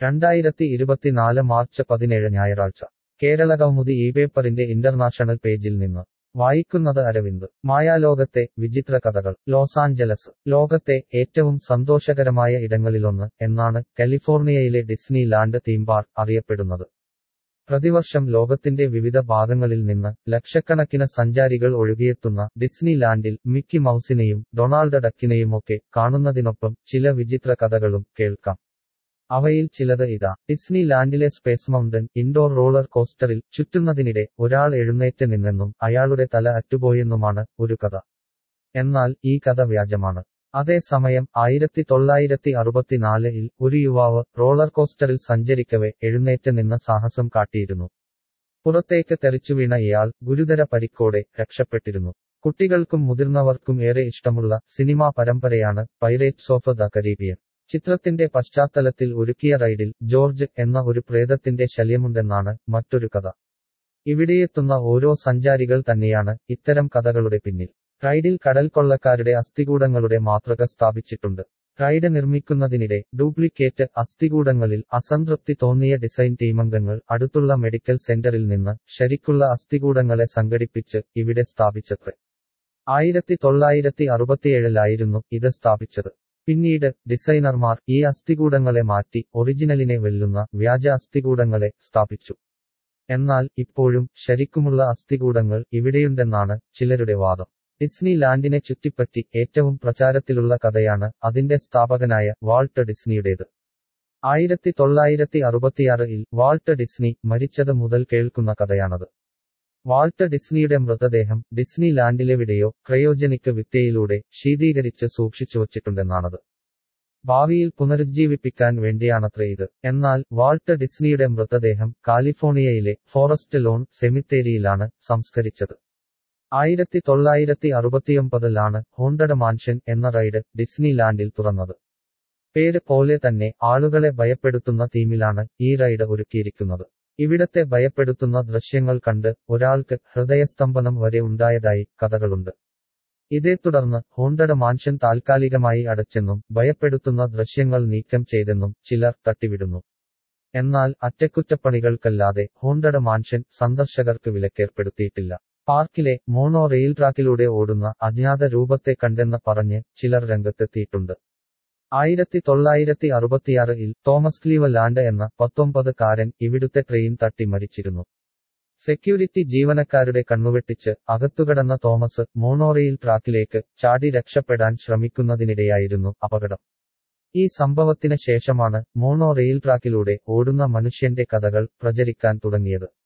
രണ്ടായിരത്തി ഇരുപത്തിനാല് മാർച്ച് പതിനേഴ് ഞായറാഴ്ച കേരള കൗമുദി ഈ പേപ്പറിന്റെ ഇന്റർനാഷണൽ പേജിൽ നിന്ന് വായിക്കുന്നത് അരവിന്ദ് മായാലോകത്തെ വിചിത്ര കഥകൾ ലോസ് ആഞ്ചലസ് ലോകത്തെ ഏറ്റവും സന്തോഷകരമായ ഇടങ്ങളിലൊന്ന് എന്നാണ് കാലിഫോർണിയയിലെ ഡിസ്നി ലാൻഡ് തീം പാർക്ക് അറിയപ്പെടുന്നത് പ്രതിവർഷം ലോകത്തിന്റെ വിവിധ ഭാഗങ്ങളിൽ നിന്ന് ലക്ഷക്കണക്കിന് സഞ്ചാരികൾ ഒഴുകിയെത്തുന്ന ഡിസ്നി ലാൻഡിൽ മിക്കി മൗസിനെയും ഡൊണാൾഡ് ഡക്കിനെയുമൊക്കെ കാണുന്നതിനൊപ്പം ചില വിചിത്ര കഥകളും കേൾക്കാം അവയിൽ ചിലത് ഇതാ ഡിസ്നി ലാൻഡിലെ സ്പേസ് മൗണ്ടൻ ഇൻഡോർ റോളർ കോസ്റ്ററിൽ ചുറ്റുന്നതിനിടെ ഒരാൾ എഴുന്നേറ്റ് നിന്നെന്നും അയാളുടെ തല അറ്റുപോയെന്നുമാണ് ഒരു കഥ എന്നാൽ ഈ കഥ വ്യാജമാണ് അതേസമയം ആയിരത്തി തൊള്ളായിരത്തി അറുപത്തിനാലിൽ ഒരു യുവാവ് റോളർ കോസ്റ്ററിൽ സഞ്ചരിക്കവെ എഴുന്നേറ്റ് നിന്ന് സാഹസം കാട്ടിയിരുന്നു പുറത്തേക്ക് തെറിച്ചുവീണ ഇയാൾ ഗുരുതര പരിക്കോടെ രക്ഷപ്പെട്ടിരുന്നു കുട്ടികൾക്കും മുതിർന്നവർക്കും ഏറെ ഇഷ്ടമുള്ള സിനിമാ പരമ്പരയാണ് പൈറേറ്റ്സ് ഓഫ് ദ കരീബിയൻ ചിത്രത്തിന്റെ പശ്ചാത്തലത്തിൽ ഒരുക്കിയ റൈഡിൽ ജോർജ് എന്ന ഒരു പ്രേതത്തിന്റെ ശല്യമുണ്ടെന്നാണ് മറ്റൊരു കഥ ഇവിടെയെത്തുന്ന ഓരോ സഞ്ചാരികൾ തന്നെയാണ് ഇത്തരം കഥകളുടെ പിന്നിൽ റൈഡിൽ കടൽ കൊള്ളക്കാരുടെ അസ്ഥികൂടങ്ങളുടെ മാതൃക സ്ഥാപിച്ചിട്ടുണ്ട് റൈഡ് നിർമ്മിക്കുന്നതിനിടെ ഡ്യൂപ്ലിക്കേറ്റ് അസ്ഥികൂടങ്ങളിൽ അസംതൃപ്തി തോന്നിയ ഡിസൈൻ ടീമംഗങ്ങൾ അടുത്തുള്ള മെഡിക്കൽ സെന്ററിൽ നിന്ന് ശരിക്കുള്ള അസ്ഥികൂടങ്ങളെ സംഘടിപ്പിച്ച് ഇവിടെ സ്ഥാപിച്ചത്രേ ആയിരത്തി തൊള്ളായിരത്തി അറുപത്തിയേഴിലായിരുന്നു ഇത് സ്ഥാപിച്ചത് പിന്നീട് ഡിസൈനർമാർ ഈ അസ്ഥികൂടങ്ങളെ മാറ്റി ഒറിജിനലിനെ വെല്ലുന്ന വ്യാജ അസ്ഥികൂടങ്ങളെ സ്ഥാപിച്ചു എന്നാൽ ഇപ്പോഴും ശരിക്കുമുള്ള അസ്ഥികൂടങ്ങൾ ഇവിടെയുണ്ടെന്നാണ് ചിലരുടെ വാദം ഡിസ്നി ലാൻഡിനെ ചുറ്റിപ്പറ്റി ഏറ്റവും പ്രചാരത്തിലുള്ള കഥയാണ് അതിന്റെ സ്ഥാപകനായ വാൾട്ട് ഡിസ്നിയുടേത് ആയിരത്തി തൊള്ളായിരത്തി അറുപത്തിയാറിൽ വാൾട്ട് ഡിസ്നി മരിച്ചത് മുതൽ കേൾക്കുന്ന കഥയാണത് വാൾട്ട് ഡിസ്നിയുടെ മൃതദേഹം ഡിസ്നി ലാൻഡിലെവിടെയോ ക്രയോജനിക് വിദ്യയിലൂടെ ശീതീകരിച്ച് സൂക്ഷിച്ചു വച്ചിട്ടുണ്ടെന്നാണത് ഭാവിയിൽ പുനരുജ്ജീവിപ്പിക്കാൻ വേണ്ടിയാണത്രേ ഇത് എന്നാൽ വാൾട്ട് ഡിസ്നിയുടെ മൃതദേഹം കാലിഫോർണിയയിലെ ഫോറസ്റ്റ് ലോൺ സെമിത്തേരിയിലാണ് സംസ്കരിച്ചത് ആയിരത്തി തൊള്ളായിരത്തി അറുപത്തിയൊമ്പതിലാണ് ഹോണ്ടഡ് മാൻഷൻ എന്ന റൈഡ് ഡിസ്നി ലാൻഡിൽ തുറന്നത് പേര് പോലെ തന്നെ ആളുകളെ ഭയപ്പെടുത്തുന്ന തീമിലാണ് ഈ റൈഡ് ഒരുക്കിയിരിക്കുന്നത് ഇവിടത്തെ ഭയപ്പെടുത്തുന്ന ദൃശ്യങ്ങൾ കണ്ട് ഒരാൾക്ക് ഹൃദയസ്തംഭനം വരെ ഉണ്ടായതായി കഥകളുണ്ട് ഇതേ തുടർന്ന് ഹോണ്ടഡ് മാൻഷൻ താൽക്കാലികമായി അടച്ചെന്നും ഭയപ്പെടുത്തുന്ന ദൃശ്യങ്ങൾ നീക്കം ചെയ്തെന്നും ചിലർ തട്ടിവിടുന്നു എന്നാൽ അറ്റകുറ്റപ്പണികൾക്കല്ലാതെ ഹോണ്ടഡ് മാൻഷൻ സന്ദർശകർക്ക് വിലക്കേർപ്പെടുത്തിയിട്ടില്ല പാർക്കിലെ മോണോ റെയിൽ ട്രാക്കിലൂടെ ഓടുന്ന അജ്ഞാത രൂപത്തെ കണ്ടെന്ന് പറഞ്ഞ് ചിലർ രംഗത്തെത്തിയിട്ടുണ്ട് ആയിരത്തി തൊള്ളായിരത്തി അറുപത്തിയാറിൽ തോമസ് ക്ലീവ ലാൻഡ് എന്ന പത്തൊമ്പത് കാരൻ ഇവിടുത്തെ ട്രെയിൻ തട്ടി മരിച്ചിരുന്നു സെക്യൂരിറ്റി ജീവനക്കാരുടെ കണ്ണുവെട്ടിച്ച് അകത്തുകടന്ന തോമസ് മോണോറെയിൽ ട്രാക്കിലേക്ക് ചാടി രക്ഷപ്പെടാൻ ശ്രമിക്കുന്നതിനിടെയായിരുന്നു അപകടം ഈ സംഭവത്തിന് ശേഷമാണ് മോണോ റെയിൽ ട്രാക്കിലൂടെ ഓടുന്ന മനുഷ്യന്റെ കഥകൾ പ്രചരിക്കാൻ തുടങ്ങിയത്